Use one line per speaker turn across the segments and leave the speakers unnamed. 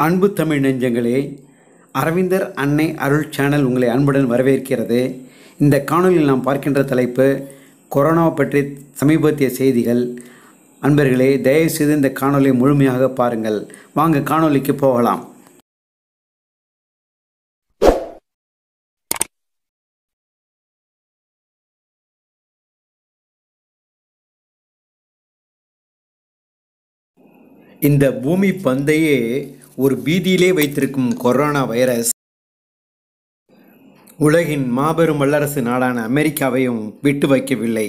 அன்பு தமிழ் நெஞ்சங்களே அரவிந்தர் அன்னை அருள் சேனல் உங்களை அன்புடன் வரவேற்கிறது இந்த காணொலியில் நாம் பார்க்கின்ற தலைப்பு கொரோனா பற்றி சமீபத்திய செய்திகள் அன்பர்களே தயவுசெய்து இந்த காணொலியை முழுமையாக பாருங்கள் வாங்க காணொலிக்கு போகலாம் இந்த பூமி பந்தையே ஒரு பீதியிலே வைத்திருக்கும் கொரோனா வைரஸ் உலகின் மாபெரும் வல்லரசு நாடான அமெரிக்காவையும் விட்டு வைக்கவில்லை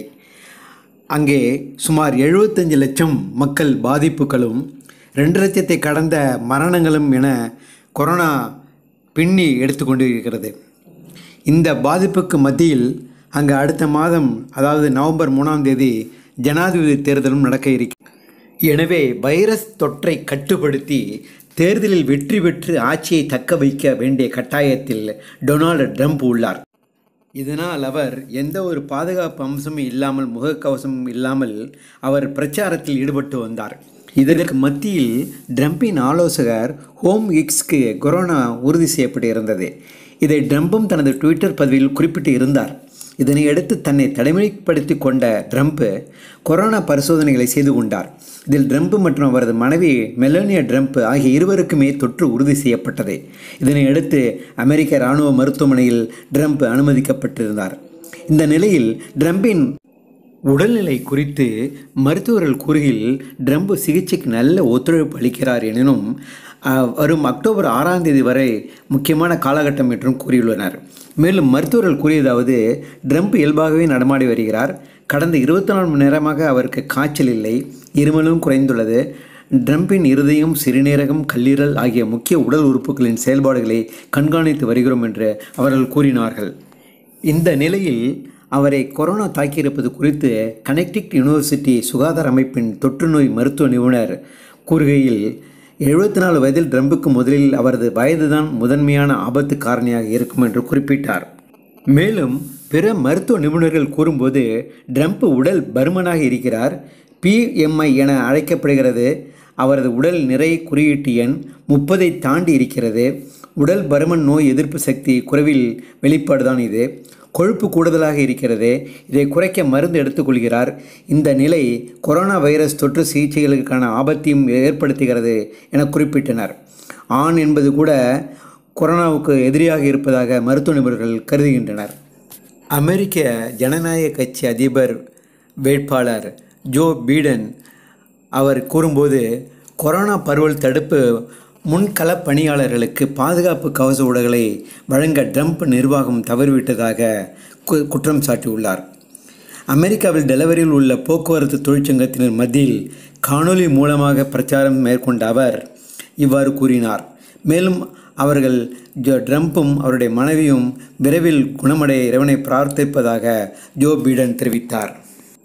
அங்கே சுமார் 75 லட்சம் மக்கள் பாதிப்புகளும் ரெண்டு லட்சத்தை கடந்த மரணங்களும் என கொரோனா பின்னி எடுத்துக்கொண்டு இருக்கிறது இந்த பாதிப்புக்கு மத்தியில் அங்கு அடுத்த மாதம் அதாவது நவம்பர் மூணாம் தேதி ஜனாதிபதி தேர்தலும் நடக்க இருக்கிறது எனவே வைரஸ் தொற்றை கட்டுப்படுத்தி தேர்தலில் வெற்றி பெற்று ஆட்சியை தக்க வைக்க வேண்டிய கட்டாயத்தில் டொனால்டு ட்ரம்ப் உள்ளார் இதனால் அவர் எந்த ஒரு பாதுகாப்பு அம்சமும் இல்லாமல் முகக்கவசமும் இல்லாமல் அவர் பிரச்சாரத்தில் ஈடுபட்டு வந்தார் இதற்கு மத்தியில் ட்ரம்பின் ஆலோசகர் ஹோம் இக்ஸ்க்கு கொரோனா உறுதி செய்யப்பட்டிருந்தது இதை ட்ரம்பும் தனது ட்விட்டர் பதிவில் குறிப்பிட்டு இருந்தார் இதனை அடுத்து தன்னை தனிமைப்படுத்தி கொண்ட ட்ரம்ப் கொரோனா பரிசோதனைகளை செய்து கொண்டார் இதில் ட்ரம்ப் மற்றும் அவரது மனைவி மெலோனியா ட்ரம்ப் ஆகிய இருவருக்குமே தொற்று உறுதி செய்யப்பட்டது இதனை அடுத்து அமெரிக்க இராணுவ மருத்துவமனையில் ட்ரம்ப் அனுமதிக்கப்பட்டிருந்தார் இந்த நிலையில் ட்ரம்பின் உடல்நிலை குறித்து மருத்துவர்கள் கூறுகையில் ட்ரம்ப் சிகிச்சைக்கு நல்ல ஒத்துழைப்பு அளிக்கிறார் எனினும் அஹ், வரும் அக்டோபர் ஆறாம் தேதி வரை முக்கியமான காலகட்டம் என்றும் கூறியுள்ளனர் மேலும் மருத்துவர்கள் கூறியதாவது ட்ரம்ப் இயல்பாகவே நடமாடி வருகிறார் கடந்த இருபத்தி நாலு மணி நேரமாக அவருக்கு காய்ச்சல் இல்லை இருமலும் குறைந்துள்ளது ட்ரம்பின் இருதயம் சிறுநீரகம் கல்லீரல் ஆகிய முக்கிய உடல் உறுப்புகளின் செயல்பாடுகளை கண்காணித்து வருகிறோம் என்று அவர்கள் கூறினார்கள் இந்த நிலையில் அவரை கொரோனா தாக்கியிருப்பது குறித்து கனெக்டிக் யூனிவர்சிட்டி சுகாதார அமைப்பின் தொற்றுநோய் மருத்துவ நிபுணர் கூறுகையில் எழுபத்தி நாலு வயதில் ட்ரம்புக்கு முதலில் அவரது வயதுதான் முதன்மையான ஆபத்து காரணியாக இருக்கும் என்று குறிப்பிட்டார் மேலும் பிற மருத்துவ நிபுணர்கள் கூறும்போது ட்ரம்ப் உடல் பருமனாக இருக்கிறார் பிஎம்ஐ என அழைக்கப்படுகிறது அவரது உடல் நிறை குறியீட்டு எண் முப்பதை தாண்டி இருக்கிறது உடல் பருமன் நோய் எதிர்ப்பு சக்தி குறைவில் வெளிப்பாடுதான் இது கொழுப்பு கூடுதலாக இருக்கிறது இதை குறைக்க மருந்து எடுத்துக்கொள்கிறார் இந்த நிலை கொரோனா வைரஸ் தொற்று சிகிச்சைகளுக்கான ஆபத்தையும் ஏற்படுத்துகிறது என குறிப்பிட்டனர் ஆண் என்பது கூட கொரோனாவுக்கு எதிரியாக இருப்பதாக மருத்துவ நிபுணர்கள் கருதுகின்றனர் அமெரிக்க ஜனநாயக கட்சி அதிபர் வேட்பாளர் ஜோ பீடன் அவர் கூறும்போது கொரோனா பரவல் தடுப்பு முன்கள பணியாளர்களுக்கு பாதுகாப்பு கவச உடைகளை வழங்க ட்ரம்ப் நிர்வாகம் தவறிவிட்டதாக கு- குற்றம் சாட்டியுள்ளார் அமெரிக்காவில் டெலவரியில் உள்ள போக்குவரத்து தொழிற்சங்கத்தினர் மத்தியில் காணொளி மூலமாக பிரச்சாரம் மேற்கொண்ட அவர் இவ்வாறு கூறினார் மேலும் அவர்கள் ஜோ ட்ரம்ப்பும் அவருடைய மனைவியும் விரைவில் குணமடைய இறைவனை பிரார்த்திப்பதாக ஜோ பீடன் தெரிவித்தார்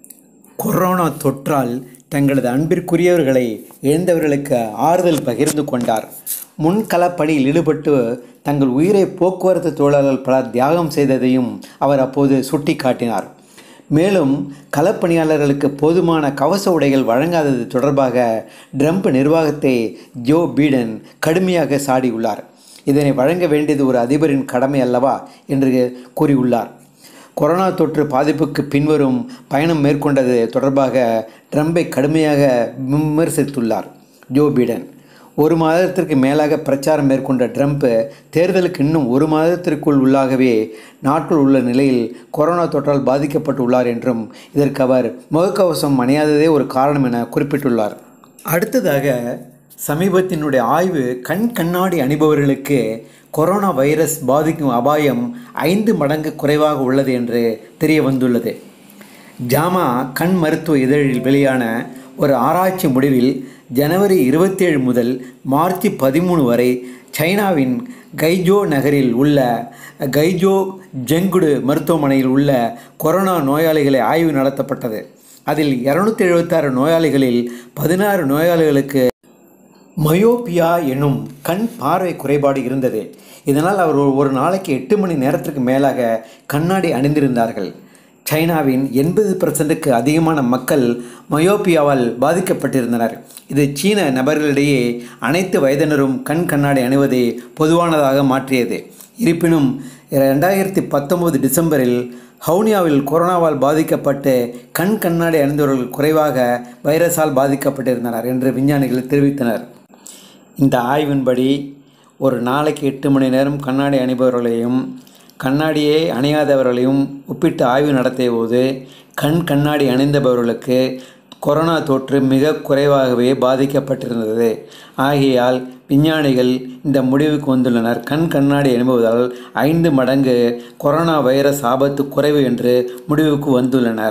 கொரோனா தொற்றால் தங்களது அன்பிற்குரியவர்களை இழந்தவர்களுக்கு ஆறுதல் பகிர்ந்து கொண்டார் முன்களப்பணியில் ஈடுபட்டு தங்கள் உயிரை போக்குவரத்து தொழிலாளர்கள் பலர் தியாகம் செய்ததையும் அவர் அப்போது சுட்டிக்காட்டினார் மேலும் களப்பணியாளர்களுக்கு போதுமான கவச உடைகள் வழங்காதது தொடர்பாக ட்ரம்ப் நிர்வாகத்தை ஜோ பீடன் கடுமையாக சாடியுள்ளார் இதனை வழங்க வேண்டியது ஒரு அதிபரின் கடமை அல்லவா என்று கூறியுள்ளார் கொரோனா தொற்று பாதிப்புக்கு பின்வரும் பயணம் மேற்கொண்டது தொடர்பாக ட்ரம்பை கடுமையாக விமர்சித்துள்ளார் ஜோ பீடன் ஒரு மாதத்திற்கு மேலாக பிரச்சாரம் மேற்கொண்ட ட்ரம்ப் தேர்தலுக்கு இன்னும் ஒரு மாதத்திற்குள் உள்ளாகவே நாட்கள் உள்ள நிலையில் கொரோனா தொற்றால் பாதிக்கப்பட்டுள்ளார் என்றும் இதற்கு அவர் முகக்கவசம் அணியாததே ஒரு காரணம் என குறிப்பிட்டுள்ளார் அடுத்ததாக சமீபத்தினுடைய ஆய்வு கண் கண்ணாடி அணிபவர்களுக்கு கொரோனா வைரஸ் பாதிக்கும் அபாயம் ஐந்து மடங்கு குறைவாக உள்ளது என்று தெரிய வந்துள்ளது ஜாமா கண் மருத்துவ இதழில் வெளியான ஒரு ஆராய்ச்சி முடிவில் ஜனவரி 27 முதல் மார்ச் பதிமூணு வரை சைனாவின் கைஜோ நகரில் உள்ள கைஜோ ஜெங்குடு மருத்துவமனையில் உள்ள கொரோனா நோயாளிகளை ஆய்வு நடத்தப்பட்டது அதில் இரநூத்தி எழுபத்தாறு நோயாளிகளில் பதினாறு நோயாளிகளுக்கு மயோபியா என்னும் கண் பார்வை குறைபாடு இருந்தது இதனால் அவர் ஒரு- ஒரு நாளைக்கு எட்டு மணி நேரத்திற்கு மேலாக கண்ணாடி அணிந்திருந்தார்கள் சைனாவின் எண்பது பர்சன்ட்டுக்கு அதிகமான மக்கள் மயோப்பியாவால் பாதிக்கப்பட்டிருந்தனர் இது சீன நபர்களிடையே அனைத்து வயதினரும் கண் கண்ணாடி அணிவதை பொதுவானதாக மாற்றியது இருப்பினும் ரெண்டாயிரத்தி பத்தொம்போது டிசம்பரில் ஹவுனியாவில் கொரோனாவால் பாதிக்கப்பட்டு கண் கண்ணாடி அணிந்தவர்கள் குறைவாக வைரஸால் பாதிக்கப்பட்டிருந்தனர் என்று விஞ்ஞானிகள் தெரிவித்தனர் இந்த ஆய்வின்படி ஒரு நாளைக்கு எட்டு மணி நேரம் கண்ணாடி அணிபவர்களையும் கண்ணாடியே அணியாதவர்களையும் ஒப்பிட்டு ஆய்வு நடத்திய போது கண் கண்ணாடி அணிந்தவர்களுக்கு கொரோனா தொற்று மிக குறைவாகவே பாதிக்கப்பட்டிருந்தது ஆகையால் விஞ்ஞானிகள் இந்த முடிவுக்கு வந்துள்ளனர் கண் கண்ணாடி அணிபவதால் ஐந்து மடங்கு கொரோனா வைரஸ் ஆபத்து குறைவு என்று முடிவுக்கு வந்துள்ளனர்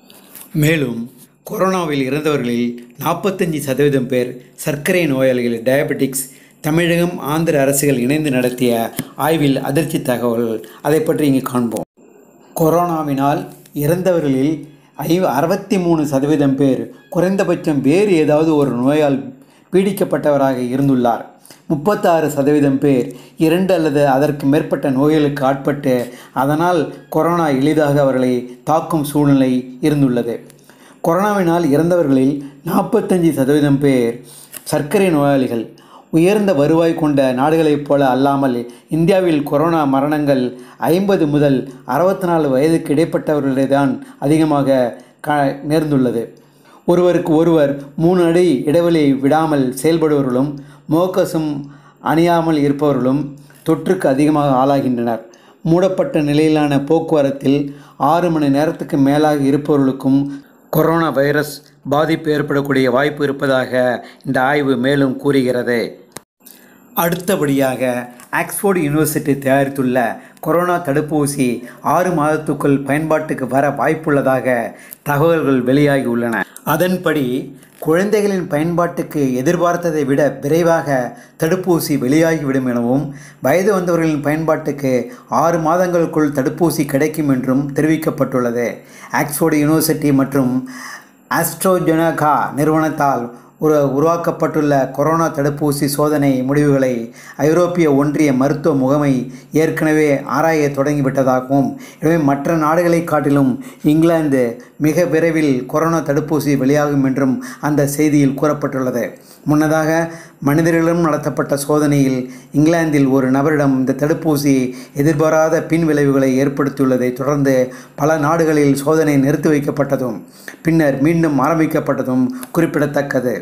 மேலும் கொரோனாவில் இறந்தவர்களில் நாற்பத்தஞ்சு சதவீதம் பேர் சர்க்கரை நோயாளிகள் டயபெட்டிக்ஸ் தமிழகம் ஆந்திர அரசுகள் இணைந்து நடத்திய ஆய்வில் அதிர்ச்சி தகவல்கள் அதை பற்றி இங்கு காண்போம் கொரோனாவினால் இறந்தவர்களில் ஐ அறுபத்தி மூணு சதவீதம் பேர் குறைந்தபட்சம் வேறு ஏதாவது ஒரு நோயால் பீடிக்கப்பட்டவராக இருந்துள்ளார் முப்பத்தாறு சதவீதம் பேர் இரண்டு அல்லது அதற்கு மேற்பட்ட நோய்களுக்கு ஆட்பட்டு அதனால் கொரோனா எளிதாக அவர்களை தாக்கும் சூழ்நிலை இருந்துள்ளது கொரோனாவினால் இறந்தவர்களில் நாற்பத்தஞ்சு சதவீதம் பேர் சர்க்கரை நோயாளிகள் உயர்ந்த வருவாய் கொண்ட நாடுகளைப் போல அல்லாமல் இந்தியாவில் கொரோனா மரணங்கள் ஐம்பது முதல் அறுபத்தி நாலு வயதுக்கு இடைப்பட்டவர்களிடையே தான் அதிகமாக க நேர்ந்துள்ளது ஒருவருக்கு ஒருவர் மூணு அடி இடைவெளி விடாமல் செயல்படுபவர்களும் மோக்கசும் அணியாமல் இருப்பவர்களும் தொற்றுக்கு அதிகமாக ஆளாகின்றனர் மூடப்பட்ட நிலையிலான போக்குவரத்தில் ஆறு மணி நேரத்துக்கு மேலாக இருப்பவர்களுக்கும் கொரோனா வைரஸ் பாதிப்பு ஏற்படக்கூடிய வாய்ப்பு இருப்பதாக இந்த ஆய்வு மேலும் கூறுகிறது அடுத்தபடியாக ஆக்ஸ்போர்டு யூனிவர்சிட்டி தயாரித்துள்ள கொரோனா தடுப்பூசி ஆறு மாதத்துக்குள் பயன்பாட்டுக்கு வர வாய்ப்புள்ளதாக தகவல்கள் வெளியாகியுள்ளன அதன்படி குழந்தைகளின் பயன்பாட்டுக்கு எதிர்பார்த்ததை விட விரைவாக தடுப்பூசி வெளியாகிவிடும் எனவும் வயது வந்தவர்களின் பயன்பாட்டுக்கு ஆறு மாதங்களுக்குள் தடுப்பூசி கிடைக்கும் என்றும் தெரிவிக்கப்பட்டுள்ளது ஆக்ஸ்போர்டு யூனிவர்சிட்டி மற்றும் ஆஸ்ட்ரோஜெனகா நிறுவனத்தால் ஒரு உருவாக்கப்பட்டுள்ள கொரோனா தடுப்பூசி சோதனை முடிவுகளை ஐரோப்பிய ஒன்றிய மருத்துவ முகமை ஏற்கனவே ஆராய தொடங்கிவிட்டதாகவும் எனவே மற்ற நாடுகளை காட்டிலும் இங்கிலாந்து மிக விரைவில் கொரோனா தடுப்பூசி வெளியாகும் என்றும் அந்த செய்தியில் கூறப்பட்டுள்ளது முன்னதாக மனிதர்களிடம் நடத்தப்பட்ட சோதனையில் இங்கிலாந்தில் ஒரு நபரிடம் இந்த தடுப்பூசி எதிர்பாராத பின் விளைவுகளை ஏற்படுத்தியுள்ளதை தொடர்ந்து பல நாடுகளில் சோதனை நிறுத்தி வைக்கப்பட்டதும் பின்னர் மீண்டும் ஆரம்பிக்கப்பட்டதும் குறிப்பிடத்தக்கது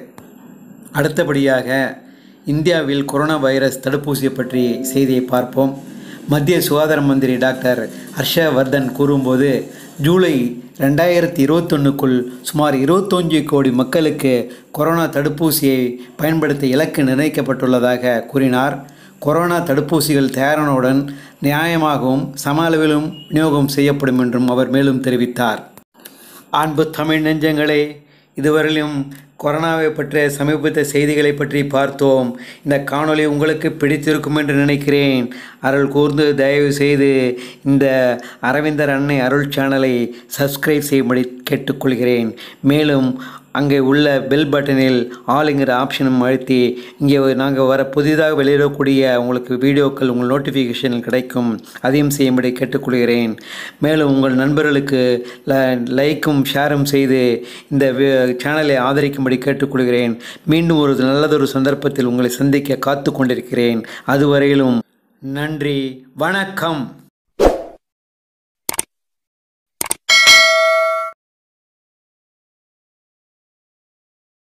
அடுத்தபடியாக இந்தியாவில் கொரோனா வைரஸ் தடுப்பூசியை பற்றி செய்தியை பார்ப்போம் மத்திய சுகாதார மந்திரி டாக்டர் ஹர்ஷவர்தன் கூறும்போது ஜூலை ரெண்டாயிரத்தி இருபத்தொன்னுக்குள் சுமார் இருபத்தஞ்சு கோடி மக்களுக்கு கொரோனா தடுப்பூசியை பயன்படுத்த இலக்கு நிர்ணயிக்கப்பட்டுள்ளதாக கூறினார் கொரோனா தடுப்பூசிகள் தயாரானவுடன் நியாயமாகவும் சம அளவிலும் விநியோகம் செய்யப்படும் என்றும் அவர் மேலும் தெரிவித்தார் அன்பு தமிழ் நெஞ்சங்களே இதுவரையிலும் கொரோனாவை பற்றிய சமீபத்த செய்திகளை பற்றி பார்த்தோம் இந்த காணொளி உங்களுக்கு பிடித்திருக்கும் என்று நினைக்கிறேன் அருள் கூர்ந்து தயவு செய்து இந்த அரவிந்தர் அன்னை அருள் சேனலை சப்ஸ்கிரைப் செய்யும்படி கேட்டுக்கொள்கிறேன் மேலும் அங்கே உள்ள பெல் பட்டனில் ஆளுங்கிற ஆப்ஷனும் அழுத்தி இங்கே நாங்கள் வர புதிதாக வெளியிடக்கூடிய உங்களுக்கு வீடியோக்கள் உங்கள் நோட்டிஃபிகேஷன் கிடைக்கும் அதையும் செய்யும்படி கேட்டுக்கொள்கிறேன் மேலும் உங்கள் நண்பர்களுக்கு ல- லைக்கும் ஷேரும் செய்து இந்த வி- சேனலை ஆதரிக்கும்படி கேட்டுக்கொள்கிறேன் மீண்டும் ஒரு நல்லதொரு சந்தர்ப்பத்தில் உங்களை சந்திக்க காத்து கொண்டிருக்கிறேன் அதுவரையிலும் நன்றி வணக்கம்